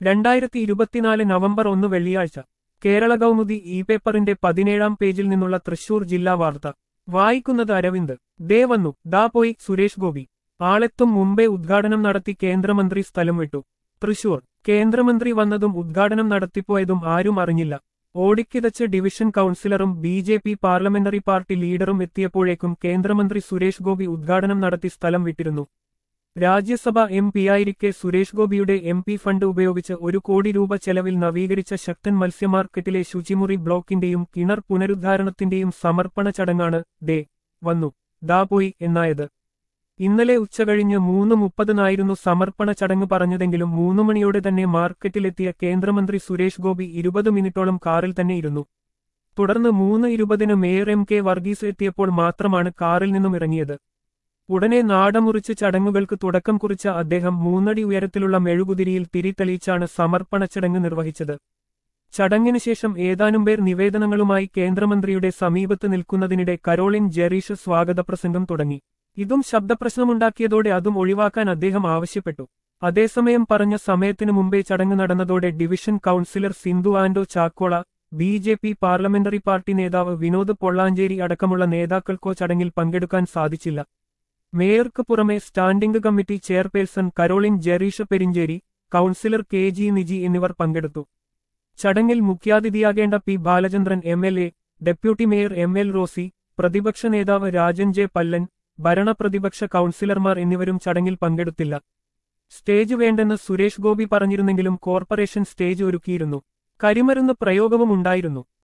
രണ്ടായിരത്തി ഇരുപത്തിനാല് നവംബർ ഒന്ന് വെള്ളിയാഴ്ച കേരള കൗമുദി ഇ പേപ്പറിന്റെ പതിനേഴാം പേജിൽ നിന്നുള്ള തൃശൂർ ജില്ലാ വാർത്ത വായിക്കുന്നത് അരവിന്ദ് ദേ വന്നു ദാ പോയി സുരേഷ് ഗോപി ആളെത്തും മുമ്പേ ഉദ്ഘാടനം നടത്തി കേന്ദ്രമന്ത്രി സ്ഥലം വിട്ടു തൃശൂർ കേന്ദ്രമന്ത്രി വന്നതും ഉദ്ഘാടനം നടത്തിപ്പോയതും ആരും അറിഞ്ഞില്ല ഓടിക്കിതച്ച് ഡിവിഷൻ കൗൺസിലറും B J P parliamentary party ലീഡറും എത്തിയപ്പോഴേക്കും കേന്ദ്രമന്ത്രി സുരേഷ് ഗോപി ഉദ്ഘാടനം നടത്തി സ്ഥലം വിട്ടിരുന്നു രാജ്യസഭ എം പിയായിരിക്കെ സുരേഷ് ഗോപിയുടെ എം പി ഫണ്ട് ഉപയോഗിച്ച് ഒരു കോടി രൂപ ചെലവിൽ നവീകരിച്ച ശക്തൻ മത്സ്യമാർക്കറ്റിലെ ശുചിമുറി ബ്ലോക്കിന്റെയും കിണർ പുനരുദ്ധാരണത്തിന്റെയും സമർപ്പണ ചടങ്ങാണ് ദേ വന്നു ദാ പോയി എന്നായത് ഇന്നലെ ഉച്ചകഴിഞ്ഞ് മൂന്ന് മുപ്പതിനായിരുന്നു സമർപ്പണ ചടങ്ങ് പറഞ്ഞതെങ്കിലും മൂന്നു മണിയോടെ തന്നെ മാർക്കറ്റിലെത്തിയ കേന്ദ്രമന്ത്രി സുരേഷ് ഗോപി ഇരുപത് മിനിറ്റോളം കാറിൽ തന്നെ ഇരുന്നു തുടർന്ന് മൂന്ന് ഇരുപതിന് മേയർ എം കെ വർഗീസ് എത്തിയപ്പോൾ മാത്രമാണ് കാറിൽ നിന്നും ഇറങ്ങിയത് ഉടനെ നാടമുറിച്ച് ചടങ്ങുകൾക്ക് തുടക്കം കുറിച്ച അദ്ദേഹം മൂന്നടി ഉയരത്തിലുള്ള മെഴുകുതിരിയിൽ തിരിതെളിയിച്ചാണ് സമർപ്പണ ചടങ്ങ് നിർവഹിച്ചത് ചടങ്ങിനു ശേഷം ഏതാനും പേർ നിവേദനങ്ങളുമായി കേന്ദ്രമന്ത്രിയുടെ സമീപത്ത് നിൽക്കുന്നതിനിടെ കരോളിൻ ജെറീഷ് സ്വാഗത പ്രസംഗം തുടങ്ങി ഇതും ശബ്ദപ്രശ്നമുണ്ടാക്കിയതോടെ അതും ഒഴിവാക്കാൻ അദ്ദേഹം ആവശ്യപ്പെട്ടു അതേസമയം പറഞ്ഞ സമയത്തിനു മുമ്പേ ചടങ്ങ് നടന്നതോടെ division councillor Sindhu Anto Chakkola B J P parliamentary party നേതാവ് വിനോദ് പൊള്ളാഞ്ചേരി അടക്കമുള്ള നേതാക്കൾക്കോ ചടങ്ങിൽ പങ്കെടുക്കാൻ സാധിച്ചില്ല മേയർക്ക് പുറമെ standing committee chairperson Caroline Jerisha Perincheri councillor K G Niji എന്നിവർ പങ്കെടുത്തു ചടങ്ങിൽ മുഖ്യാതിഥിയാകേണ്ട P Balachandran M L A deputy mayor M L Rosy പ്രതിപക്ഷ നേതാവ് രാജൻ ജെ പല്ലൻ ഭരണപ്രതിപക്ഷ കൌൺസിലർമാർ എന്നിവരും ചടങ്ങിൽ പങ്കെടുത്തില്ല സ്റ്റേജ് വേണ്ടെന്ന് സുരേഷ് ഗോപി പറഞ്ഞിരുന്നെങ്കിലും കോർപ്പറേഷൻ സ്റ്റേജ് ഒരുക്കിയിരുന്നു കരിമരുന്ന് പ്രയോഗവും ഉണ്ടായിരുന്നു